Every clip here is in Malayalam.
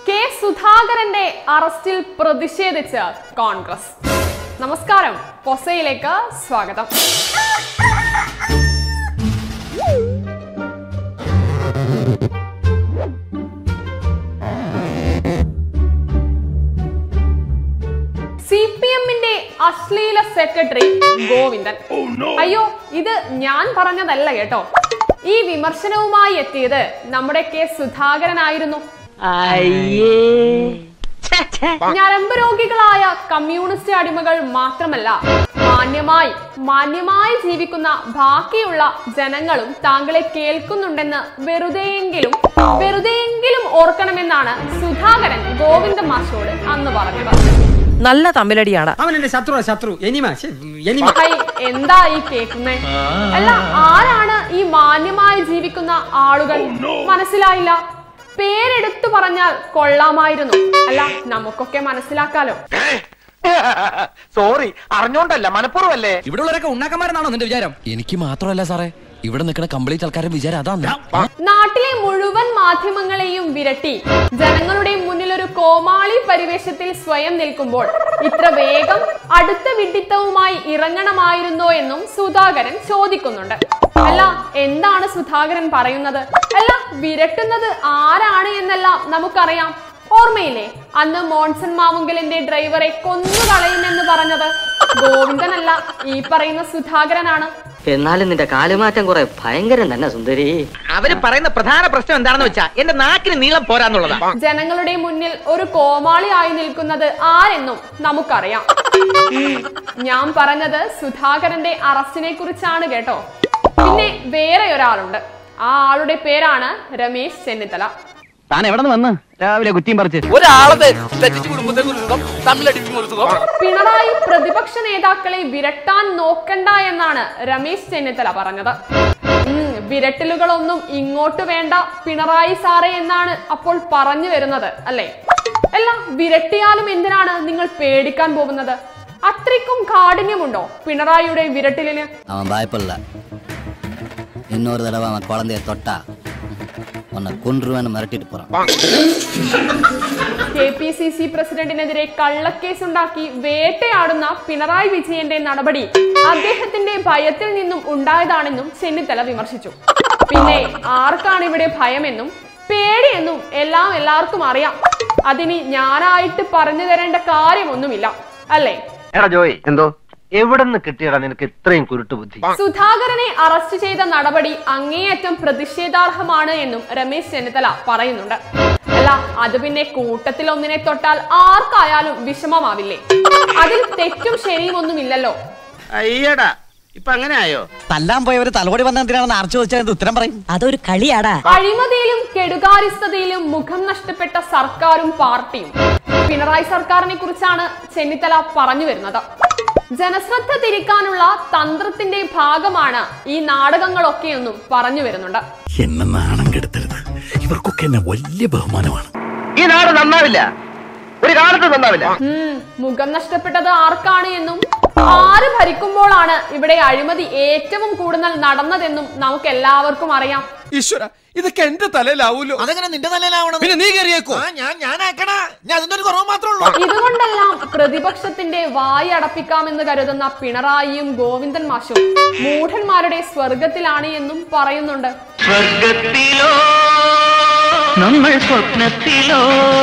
കെ സുധാകരന്റെ അറസ്റ്റിൽ പ്രതിഷേധിച്ച് കോൺഗ്രസ് നമസ്കാരം പൊസയിലേക്ക് സ്വാഗതം സി പി എമ്മിന്റെ അശ്ലീല സെക്രട്ടറി ഗോവിന്ദൻ അയ്യോ ഇത് ഞാൻ പറഞ്ഞതല്ല കേട്ടോ ഈ വിമർശനവുമായി എത്തിയത് നമ്മുടെ കെ സുധാകരനായിരുന്നു അയ്യേ ഛെ, ഛെ. ഞരമ്പ് രോഗികളായ കമ്മ്യൂണിസ്റ്റ് അടിമകൾ മാത്രമല്ല മാന്യമായി മാന്യമായി ജീവിക്കുന്ന ബാക്കിയുള്ള ജനങ്ങളും താങ്കളെ കേൾക്കുന്നുണ്ടെന്ന് വെറുതെയെങ്കിലും വെറുതെയെങ്കിലും ഓർക്കണമെന്നാണ് സുധാകരൻ ഗോവിന്ദ മാഷോട് അന്ന് പറഞ്ഞത് നല്ല തമ്മിലടിയാണ് അവൻ എന്റെ ശത്രു ശത്രു എനിമ ശ്ശെ, എനിമ ഹൈ എന്താ ഈ കേൾക്കുന്നേ അല്ല ആരാണ് ഈ മാന്യമായി ജീവിക്കുന്ന ആളുകൾ മനസ്സിലായില്ല പേരെടുത്തു പറഞ്ഞാൽ കൊള്ളാമായിരുന്നു അല്ല നമുക്കൊക്കെ മനസ്സിലാക്കാലോ സോറി അറിഞ്ഞോണ്ടല്ല മനഃപൂർവ്വല്ലേ ഇവിടെ ഉള്ളവരൊക്കെ ഉണ്ണാക്കന്മാരെന്നാണോ നിന്റെ വിചാരം എനിക്ക് മാത്രമല്ല സാറേ ഇവിടെ നിൽക്കുന്ന കംപ്ലീറ്റ് ആൾക്കാരുടെ വിചാരം അതാണ് നാട്ടിലെ മുഴുവൻ മാധ്യമങ്ങളെയും വിരട്ടി ജനങ്ങളുടെ മുന്നിൽ ഒരു കോമാളി പരിവേഷത്തിൽ സ്വയം നിൽക്കുമ്പോൾ ഇത്ര വേഗം അടുത്ത വിഡിത്തവുമായി ഇറങ്ങണമായിരുന്നോ എന്നും സുധാകരൻ ചോദിക്കുന്നുണ്ട് അല്ല എന്താണ് സുധാകരൻ പറയുന്നത് അല്ല വിരട്ടുന്നത് ആരാണ് എന്നെല്ലാം നമുക്കറിയാം ഓർമ്മയില്ലേ അന്ന് മോൺസൺ മാവുങ്കലിന്റെ ഡ്രൈവറെ കൊന്നുകളയുമെന്ന് പറഞ്ഞത് ഗോവിന്ദനല്ല ഈ പറയുന്ന സുധാകരനാണ് എന്നാലും നിന്റെ കാലുമാറ്റം കുറെ ഭയങ്കരം തന്നെ സുന്ദരി അവര് പറയുന്ന പ്രധാന പ്രശ്നം എന്താണെന്ന് വെച്ചാ എന്റെ നാക്കിന് നീളം പോരാന്നുള്ളതാ ജനങ്ങളുടെ മുന്നിൽ ഒരു കോമാളിയായി നിൽക്കുന്നത് ആരെന്നും നമുക്കറിയാം ഉം, ഞാൻ പറഞ്ഞത് സുധാകരന്റെ അറസ്റ്റിനെ കുറിച്ചാണ് കേട്ടോ പിന്നെ വേറെ ഒരാളുണ്ട് ആ ആളുടെ പേരാണ് രമേശ് ചെന്നിത്തല താൻ എവിടെ നിന്ന് വന്ന് രാവിലെ കുറ്റിയും പറിച്ച് ഒരാളെ തെറ്റിച്ച് കുടുംബത്തെ കുറിച്ചും തമ്മിലടിക്കും കുറിച്ചും പിണറായി പ്രതിപക്ഷ നേതാക്കളെ വിരട്ടാൻ നോക്കണ്ട എന്നാണ് രമേശ് ചെന്നിത്തല പറഞ്ഞത് ഉം, വിരട്ടലുകളൊന്നും ഇങ്ങോട്ട് വേണ്ട പിണറായി സാറേ എന്നാണ് അപ്പോൾ പറഞ്ഞു വരുന്നത് അല്ലേ അല്ല വിരട്ടിയാലും എന്തിനാണ് നിങ്ങൾ പേടിക്കാൻ പോകുന്നത് അത്രയ്ക്കും കാഠിന്യമുണ്ടോ പിണറായിയുടെ വിരട്ടിലിന് அவன் பயப்படல இன்னொரு தடவை அவன் குழந்தைய தொட்டா உன்னை கொன்றுவேன்னு மிரட்டிட்டு போறான் കെ പി സി സി പ്രസിഡന്റിനെതിരെ കള്ളക്കേസുണ്ടാക്കി വേട്ടയാടുന്ന പിണറായി വിജയന്റെ നടപടി അദ്ദേഹത്തിന്റെ ഭയത്തിൽ നിന്നും ഉണ്ടായതാണെന്നും ചെന്നിത്തല വിമർശിച്ചു പിന്നെ ആർക്കാണ് ഇവിടെ ഭയമെന്നും പേടിയെന്നും എല്ലാം എല്ലാവർക്കും അറിയാം അതിന് ഞാനായിട്ട് പറഞ്ഞു തരേണ്ട കാര്യമൊന്നുമില്ല അല്ലേ എടാ ജോയ് എന്തോ എവിടെ നിന്ന് കിട്ടിയടാ നിനക്ക് ഇത്രയും കുരുട്ട് ബുദ്ധി സുധാകരനെ അറസ്റ്റ് ചെയ്ത നടപടി അങ്ങേയറ്റം പ്രതിഷേധാർഹമാണ് എന്നും രമേശ് ചെന്നിത്തല പറയുന്നുണ്ട് അല്ല അത് പിന്നെ കൂട്ടത്തിൽ ഒന്നിനെ തൊട്ടാൽ ആർക്കായാലും വിഷമമാവില്ലേ അതിൽ തെറ്റും ശരിയും ഒന്നുമില്ലല്ലോ അയ്യടാ ഇപ്പൊ അങ്ങനെ ആയോ തല്ലാൻ പോയവര് തലോടി വന്ന എന്തിനാണെന്ന് ആർച്ചു ചോദിച്ചാൽ ഉത്തരം പറയും അതൊരു കളിയാടാ അഴിമതിയിലും കെടുകാര്യസ്ഥതയിലും മുഖം നഷ്ടപ്പെട്ട സർക്കാരും പാർട്ടിയും പിണറായി സർക്കാരിനെ കുറിച്ചാണ് ചെന്നിത്തല പറഞ്ഞു വരുന്നത് ജനശ്രദ്ധ തിരിക്കാനുള്ള തന്ത്രത്തിന്റെ ഭാഗമാണ് ഈ നാടകങ്ങളൊക്കെയെന്നും പറഞ്ഞു വരുന്നുണ്ട് എന്നെ നാണം കെടുത്തരുത് ഇവർക്കൊക്കെ എന്നെ വലിയ ബഹുമാനമാണ് ഈ നാട് നന്നാവില്ല ഒരു കാലത്ത് നന്നാവില്ല ഉം, മുഖം നഷ്ടപ്പെട്ടത് ആർക്കാണ് എന്നും ആര് ഭരിക്കുമ്പോഴാണ് ഇവിടെ അഴിമതി ഏറ്റവും കൂടുതൽ നടന്നതെന്നും നമുക്ക് എല്ലാവർക്കും അറിയാം ഈശ്വര ഇതൊക്കെ എന്റെ തലയിലാവൂലോ അതെങ്ങനെ നിന്റെ തലയിലാവണം പിന്നെ നീ കയറിയേക്കോ ഞാൻ ഞാനാക്കണ ഞാൻ അതിന്റെ ഒരു കുറവ് മാത്രമേ ഉള്ളൂ ഇതുകൊണ്ടെല്ലാം പ്രതിപക്ഷത്തിന്റെ വായി അടപ്പിക്കാമെന്ന് കരുതുന്ന പിണറായിയും ഗോവിന്ദൻ മാഷും മൂഢന്മാരുടെ സ്വർഗത്തിലാണ് എന്നും പറയുന്നുണ്ട് സ്വർഗത്തിലോ നമ്മൾ സ്വപ്നത്തിലോ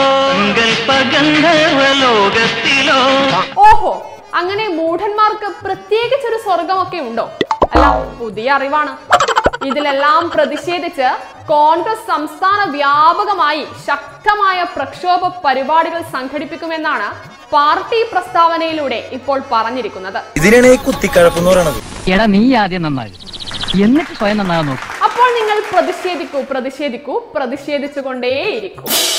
ലോകത്തിലോ ഓഹോ അങ്ങനെ മൂഢന്മാർക്ക് പ്രത്യേകിച്ചൊരു സ്വർഗമൊക്കെ ഉണ്ടോ അല്ല പുതിയ അറിവാണ് ഇതിലെല്ലാം പ്രതിഷേധിച്ച് കോൺഗ്രസ് സംസ്ഥാന വ്യാപകമായി ശക്തമായ പ്രക്ഷോഭ പരിപാടികൾ സംഘടിപ്പിക്കുമെന്നാണ് പാർട്ടി പ്രസ്താവനയിലൂടെ ഇപ്പോൾ പറഞ്ഞിരിക്കുന്നത് ഇതിനാണ് ഈ കുത്തിക്കഴപ്പെന്ന് പറയണത് എടാ നീ ആദ്യം നന്നായി എന്നിട്ട് സ്വയം നന്നാകാൻ നോക്കും അപ്പോൾ നിങ്ങൾ പ്രതിഷേധിക്കൂ പ്രതിഷേധിക്കൂ പ്രതിഷേധിച്ചുകൊണ്ടേയിരിക്കൂ